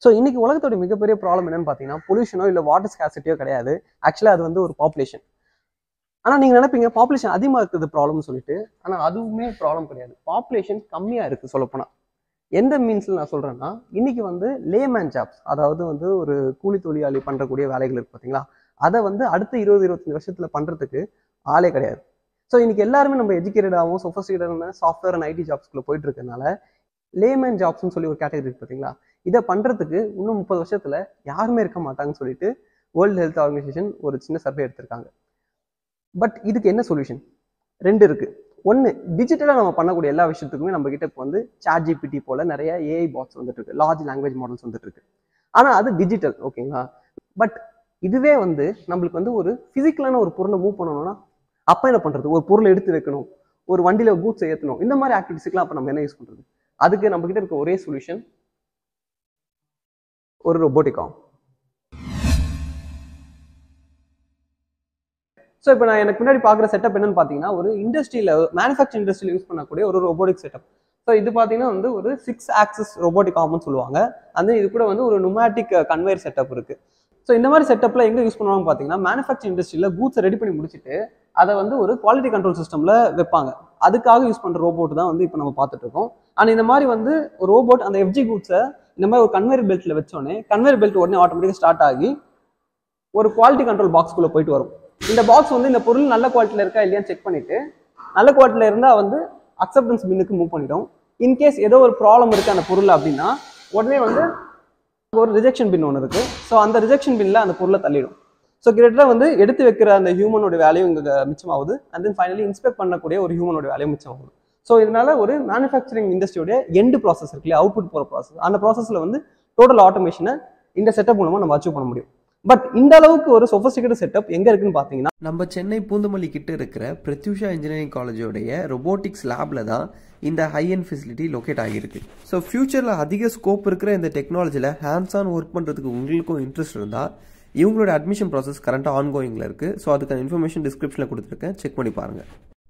so இன்னைக்கு உலகத்தோட மிகப்பெரிய ப்ராப்ளம் என்னன்னு பார்த்தீங்கன்னா பொல்யூஷனோ இல்லை வாட்டர் ஸ்காசிட்டியோ கிடையாது ஆக்சுவலாக அது வந்து ஒரு பாப்புலேஷன் ஆனால் நீங்கள் நினைப்பீங்க பாப்புலேஷன் அதிகமாக இருக்குது ப்ராப்ளம்னு சொல்லிட்டு ஆனால் அதுவுமே ப்ராப்ளம் கிடையாது பாப்புலேஷன் கம்மியாக இருக்குது சொல்லப்போனால் எந்த மீன்ஸில் நான் சொல்கிறேன்னா இன்னைக்கு வந்து லேமேன் ஜாப்ஸ் அதாவது வந்து ஒரு கூலி தொழிலாளி பண்ணுறக்கூடிய வேலைகள் இருக்கு பார்த்தீங்களா அதை வந்து அடுத்த இருபது இருபத்தஞ்சு வருஷத்தில் பண்ணுறதுக்கு ஆளே கிடையாது ஸோ இன்னைக்கு எல்லாருமே நம்ம எஜுகேட்டடாகவும் சொஃபஸ்டிகேட்டான சாஃப்ட்வேர் அண்ட் ஐடி ஜாப்ஸ்குள்ளே போயிட்டு இருக்கனால லேமேன் ஜாப்ஸ்னு சொல்லி ஒரு கேட்டகரி இருக்கு பார்த்தீங்களா இதை பண்ணுறதுக்கு இன்னும் முப்பது வருஷத்தில் யாருமே இருக்க மாட்டாங்கன்னு சொல்லிட்டு வேர்ல்டு ஹெல்த் ஆர்கனைசேஷன் ஒரு சின்ன சர்வே எடுத்திருக்காங்க பட் இதுக்கு என்ன சொல்யூஷன் ரெண்டு இருக்கு ஒன்று டிஜிட்டலாக நம்ம பண்ணக்கூடிய எல்லா விஷயத்துக்குமே நம்ம கிட்ட இப்போ வந்து சாட் ஜிபிடி போல நிறைய ஏஐ பாட்ஸ் வந்துட்டு இருக்கு லார்ஜ் லாங்குவேஜ் மாடல்ஸ் வந்துட்டு இருக்கு ஆனால் அது டிஜிட்டல் ஓகேங்களா பட் இதுவே வந்து நம்மளுக்கு வந்து ஒரு ஃபிசிக்கலான ஒரு பொருளை மூவ் பண்ணணும்னா அப்போ என்ன பண்ணுறது ஒரு பொருளை எடுத்து வைக்கணும் ஒரு வண்டியில் கூட்ஸ் ஏற்றணும் இந்த மாதிரி ஆக்டிவிட்டிஸ்க்குலாம் அப்போ நம்ம என்ன யூஸ் பண்ணுறது அதுக்கு நம்ம கிட்ட இருக்க ஒரே சொல்யூஷன் ஒரு ரொபோட்டிக்காம் ஸோ இப்போ நான் எனக்கு பின்னாடி பார்க்குற செட்டப் என்னன்னு பார்த்தீங்கன்னா ஒரு இண்டஸ்ட்ரியில் மேனுஃபேக்சர் இண்டஸ்ட்ரியில் யூஸ் பண்ணக்கூடிய ஒரு ரோபோட்டிக் செட்டப் ஸோ இது பார்த்தீங்கன்னா வந்து ஒரு சிக்ஸ் ஆக்சஸ் ரோபோட்டிக் ஆர்ம்னு சொல்லுவாங்க அந்த இது கூட வந்து ஒரு நுமேட்டிக் கன்வேயர் செட்டப் இருக்கு ஸோ இந்த மாதிரி செட்டப்பில் எங்கே யூஸ் பண்ணுவாங்க பார்த்தீங்கன்னா மேனுஃபேக்சர் இண்டஸ்ட்ரியில் கூட்ஸை ரெடி பண்ணி முடிச்சுட்டு அதை வந்து ஒரு குவாலிட்டி கண்ட்ரோல் சிஸ்டமில் வைப்பாங்க அதுக்காக யூஸ் பண்ணுற ரோபோட் தான் வந்து இப்போ நம்ம பார்த்துட்டு இருக்கோம் அண்ட் இந்த மாதிரி வந்து ஒரு ரோபோட் அந்த எஃப்ஜி கூட்ஸை இந்த மாதிரி ஒரு கன்வேயர் பெல்ட்டில் வச்சோடனே கன்வேயர் பெல்ட் உடனே ஆட்டோமேட்டிக்காக ஸ்டார்ட் ஆகி ஒரு குவாலிட்டி கண்ட்ரோல் பாக்ஸ்குள்ளே போயிட்டு வரும் இந்த பாக்ஸ் வந்து இந்த பொருள் நல்ல குவாலிட்டியில் இருக்கா இல்லையான்னு செக் பண்ணிட்டு நல்ல குவாலிட்டியில் இருந்தால் வந்து அக்செப்டன்ஸ் பின்னுக்கு மூவ் பண்ணிடும் இன்கேஸ் ஏதோ ஒரு ப்ராப்ளம் இருக்குது அந்த பொருள் அப்படின்னா உடனே வந்து ஒரு ரிஜெக்ஷன் பின் ஒன்று இருக்குது ஸோ அந்த ரிஜெக்ஷன் பின்னில் அந்த பொருளை தள்ளிடும் ஸோ கிட்டத்தட்ட வந்து எடுத்து வைக்கிற அந்த ஹியூமனோட வேலையும் இங்கே மிச்சமாகுது அண்ட் தென் ஃபைனலி இன்ஸ்பெக்ட் பண்ணக்கூடிய ஒரு ஹியூமனோட வேலையும் மிச்சமாகுது ஸோ இதனால ஒரு மேனுஃபேக்சரிங் இண்டஸ்ட்ரியோட எண்டு ப்ராசஸ் இருக்கு இல்லையா அவுட்புட் போகிற ப்ராசஸ் அந்த ப்ராசஸில் வந்து டோட்டல் ஆட்டோமேஷனை இந்த செட்டப் மூலமாக நம்ம அச்சீவ் பண்ண முடியும் பட் இந்த அளவுக்கு ஒரு சொஃபஸ்டிகேட் செட்டப் எங்கே இருக்குன்னு பார்த்தீங்கன்னா நம்ம சென்னை பூந்தமல்லி கிட்ட இருக்கிற பிரத்யூஷா இன்ஜினியரிங் காலேஜோடைய ரொபோட்டிக்ஸ் லேப்ல தான் இந்த ஹை அண்ட் ஃபெசிலிட்டி லொக்கேட் ஆகியிருக்கு ஸோ ஃபியூச்சரில் அதிக ஸ்கோப் இருக்கிற இந்த டெக்னாலஜியில் ஹேண்ட்ஸ் ஆன் ஒர்க் பண்ணுறதுக்கு உங்களுக்கும் இன்ட்ரெஸ்ட் இருந்தால் இவங்களோட அட்மிஷன் ப்ராசஸ் கரண்ட்டாக ஆன்கோயிங்கில் இருக்குது ஸோ அதுக்கான இன்ஃபர்மேஷன் டிஸ்கிரிப்ஷனில் கொடுத்துருக்கேன் செக் பண்ணி பாருங்கள்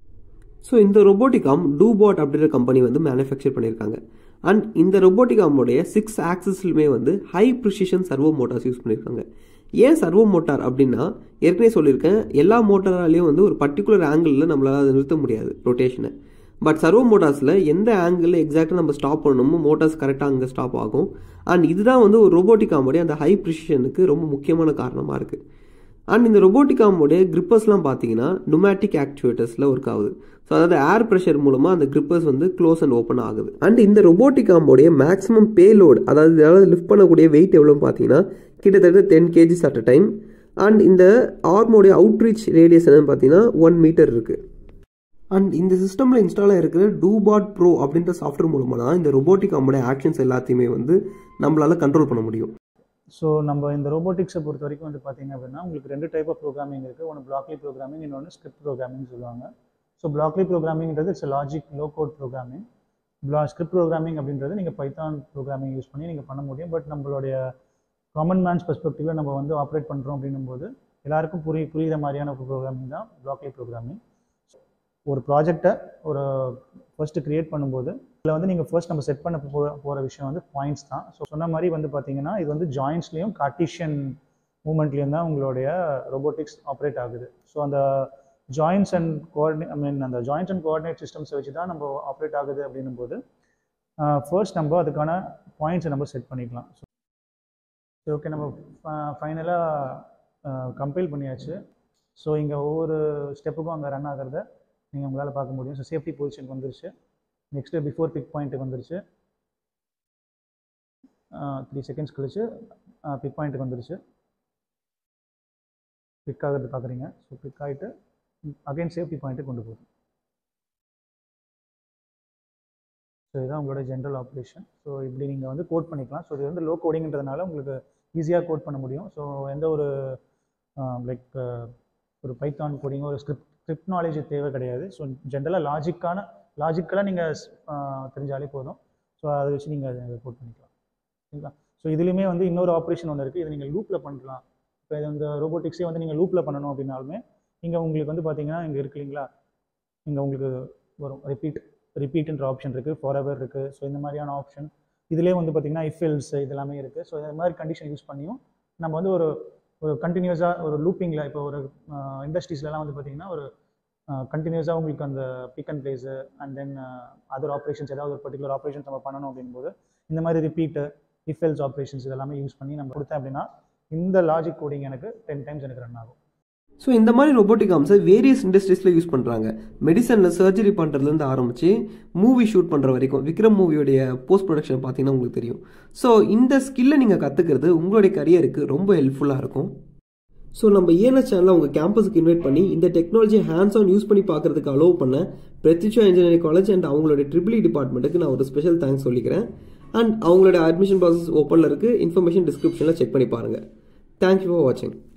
ஸோ இந்த ரொபோட்டிகாம் டூபாட் அப்படின்ற கம்பெனி வந்து மேனுஃபேக்சர் பண்ணியிருக்காங்க அண்ட் இந்த ரொபோட்டிகாமோடைய சிக்ஸ் ஆக்சஸ்லுமே வந்து high precision servo motors use பண்ணியிருக்காங்க ஏன் சர்வோ மோட்டார் அப்படின்னா ஏற்கனவே சொல்லியிருக்கேன் எல்லா மோட்டாராலையும் வந்து ஒரு பர்டிகுலர் ஆங்கிளில் நம்மளால் அதை நிறுத்த முடியாது ரொட்டேஷனை பட் சர்வோ மோட்டார்ஸில் எந்த ஆங்கிளில் எக்ஸாக்டாக நம்ம ஸ்டாப் பண்ணணுமோ மோட்டார்ஸ் கரெக்டாக அங்கே ஸ்டாப் ஆகும் அண்ட் இதுதான் வந்து ஒரு ரொபோட்டிகாமோடைய அந்த ஹை ப்ரிசிஷனுக்கு ரொம்ப முக்கியமான காரணமாக இருக்குது அண்ட் இந்த ரொபோட்டிகாமோடைய கிரிப்பர்ஸ்லாம் பார்த்தீங்கன்னா நுமேட்டிக் ஆக்சுவேட்டர்ஸில் ஒர்க் ஆகுது ஸோ அதாவது ஏர் ப்ரெஷர் மூலமாக அந்த கிரிப்பர்ஸ் வந்து க்ளோஸ் அண்ட் ஓப்பன் ஆகுது அண்ட் இந்த ரொபோட்டிகாமோடைய மேக்ஸிமம் பேலோட் அதாவது இதாவது லிஃப்ட் பண்ணக்கூடிய வெயிட் எவ்வளோன்னு பார்த்தீங்கன்னா கிட்டத்தட்ட ten KGs at a time and இந்த ஆர்மோடைய அவுட்ரீச் ரேடியஸ் என்னன்னு பார்த்தீங்கன்னா ஒன் மீட்டர் இருக்குது அண்ட் இந்த சிஸ்டமில் இன்ஸ்டால் இருக்கிற டூபாட் ப்ரோ அப்படின்ற சாஃப்ட்வேர் மூலமாக தான் இந்த ரொபோட்டிகாமோட ஆக்ஷன்ஸ் எல்லாத்தையுமே வந்து நம்மளால் கண்ட்ரோல் பண்ண முடியும் ஸோ நம்ம இந்த ரோபோட்டிக்ஸை பொறுத்த வரைக்கும் வந்து பார்த்தீங்க அப்படின்னா உங்களுக்கு ரெண்டு டைப் ஆஃப் ப்ரோக்ராமிங் இருக்குது ஒன்று பிளாக்லி ப்ரோக்ராமிங் இன்னொன்று ஸ்கிரிப்ட் ப்ரோக்ராமிங் சொல்லுவாங்க ஸோ பிளாக்லி ப்ரோக்ராமிங்கிறது it's logic low code programming பிளா ஸ்கிரிப்ட் ப்ரோக்ராமிங் அப்படின்றது நீங்கள் பைத்தான் ப்ரோக்ராமிங் யூஸ் பண்ணி நீங்கள் பண்ண முடியும் பட் நம்மளுடைய காமன் மேன்ஸ் பெர்ஸ்பெக்டிவில் நம்ம வந்து ஆப்ரேட் பண்ணுறோம் அப்படின்னும் போது எல்லாருக்கும் புரிய புரியுற மாதிரியான ஒரு ப்ரோக்ராமிங் தான் பிளாக்லி ப்ரோக்ராமிங் ஒரு ப்ராஜெக்டை ஒரு ஃபர்ஸ்ட்டு க்ரியேட் பண்ணும்போது இதில் வந்து நீங்கள் ஃபர்ஸ்ட் நம்ம செட் பண்ண போ போகிற விஷயம் வந்து பாயிண்ட்ஸ் தான் ஸோ சொன்ன மாதிரி வந்து பார்த்தீங்கன்னா இது வந்து ஜாயின்ஸ்லேயும் கார்டிஷியன் மூமெண்ட்லேயும் தான் உங்களுடைய ரொபோட்டிக்ஸ் ஆப்ரேட் ஆகுது ஸோ அந்த joins and coordinate I mean அந்த ஜாயின்ஸ் அண்ட் கோஆர்டினேட் சிஸ்டம்ஸை வச்சு தான் நம்ம ஆப்ரேட் ஆகுது அப்படின்னும் போது ஃபர்ஸ்ட் நம்ம அதுக்கான பாயிண்ட்ஸை நம்ம செட் பண்ணிக்கலாம் ஸோ ஓகே நம்ம ஃபைனலாக கம்பைல் பண்ணியாச்சு ஸோ இங்கே ஒவ்வொரு ஸ்டெப்புக்கும் அங்கே ரன் ஆகிறத நீங்கள் உங்களால் பார்க்க முடியும் ஸோ சேஃப்டி பொசிஷன் வந்துருச்சு நெக்ஸ்ட்டு பிஃபோர் பிக் பாயிண்ட்டுக்கு வந்துருச்சு த்ரீ செகண்ட்ஸ் கழிச்சு பிக் பாயிண்ட்டுக்கு வந்துருச்சு பிக் ஆகிறது பார்க்குறீங்க ஸோ பிக் ஆகிட்டு அகைன் சேஃப்டி பாயிண்ட்டுக்கு கொண்டு போகுது ஸோ இதுதான் உங்களோட ஜென்ரல் ஆப்ரேஷன் ஸோ இப்படி நீங்கள் வந்து கோட் பண்ணிக்கலாம் ஸோ இது வந்து லோ கோடிங்கிறதுனால உங்களுக்கு ஈஸியாக கோட் பண்ண முடியும் ஸோ எந்த ஒரு லைக் ஒரு பைத்தான் கோடிங்கோ ஒரு ஸ்கிரிப்ட் ஸ்கிரிப்ட் நாலேஜ் தேவை கிடையாது ஸோ ஜென்ரலாக லாஜிக்கான லாஜிக்கலாக நீங்கள் தெரிஞ்சாலே போதும் ஸோ அதை வச்சு நீங்கள் கோட் பண்ணிக்கலாம் சரிங்களா ஸோ இதுலேயுமே வந்து இன்னொரு ஆப்ரேஷன் ஒன்று இருக்குது இது நீங்கள் லூப்பில் பண்ணலாம் இப்போ இது இந்த ரோபோட்டிக்ஸே வந்து நீங்கள் லூப்பில் பண்ணணும் அப்படின்னாலுமே இங்கே உங்களுக்கு வந்து பார்த்தீங்கன்னா இங்கே இருக்கு இல்லைங்களா இங்கே உங்களுக்கு வரும் ரிப்பீட் ரிப்பீட்ன்ற ஆப்ஷன் இருக்குது ஃபார் எவர் இருக்குது ஸோ இந்த மாதிரியான ஆப்ஷன் இதுலேயே வந்து பார்த்திங்கன்னா இஃபில்ஸ் இது எல்லாமே இருக்குது ஸோ இந்த மாதிரி கண்டிஷன் யூஸ் பண்ணியும் நம்ம வந்து ஒரு ஒரு கண்டினியூஸாக ஒரு லூப்பிங்கில் இப்போ ஒரு இண்டஸ்ட்ரீஸ்லலாம் வந்து பார்த்திங்கன்னா ஒரு கண்டினியூஸாக உங்களுக்கு அந்த pick and place and then other operations ஏதாவது ஒரு பர்டிகுலர் ஆப்ரேஷன்ஸ் நம்ம பண்ணணும் அப்படிங்கும்போது இந்த மாதிரி ரிப்பீட்டு இஃபெல்ஸ் ஆப்ரேஷன்ஸ் இதெல்லாமே யூஸ் பண்ணி நம்ம கொடுத்தேன் அப்படின்னா இந்த லாஜிக் கோடிங் எனக்கு டென் டைம்ஸ் எனக்கு ரன் ஆகும் ஸோ இந்த மாதிரி ரொபோட்டிக் ஆர்ம்ஸை வேரியஸ் இண்டஸ்ட்ரீஸில் யூஸ் பண்ணுறாங்க மெடிசனில் சர்ஜரி பண்ணுறதுலேருந்து ஆரம்பித்து மூவி ஷூட் பண்ணுற வரைக்கும் விக்ரம் மூவியோடைய போஸ்ட் ப்ரொடக்ஷன் பார்த்தீங்கன்னா உங்களுக்கு தெரியும் ஸோ இந்த ஸ்கில்லை நீங்கள் கற்றுக்கிறது உங்களுடைய கரியருக்கு ரொம்ப ஹெல்ப்ஃபுல்லாக இருக்கும் ஸோ நம்ம ஏஎன்எஸ் சேனலில் உங்கள் கேம்பஸுக்கு இன்வைட் பண்ணி இந்த டெக்னாலஜியை ஹேண்ட்ஸ் ஆன் யூஸ் பண்ணி பார்க்கறதுக்கு அலோவ் பண்ண பிரத்யுஷா இன்ஜினியரிங் காலேஜ் அண்ட் அவங்களோட ட்ரிபிள் டிபார்ட்மெண்ட்டுக்கு நான் ஒரு ஸ்பெஷல் தேங்க்ஸ் சொல்லிக்கிறேன் அண்ட் அவங்களோட அட்மிஷன் ப்ராசஸ் ஓப்பனில் இருக்குது இன்ஃபர்மேஷன் டிஸ்கிரிப்ஷனில் செக் பண்ணி பாருங்கள் தேங்க்யூ ஃபார் வாட்சிங்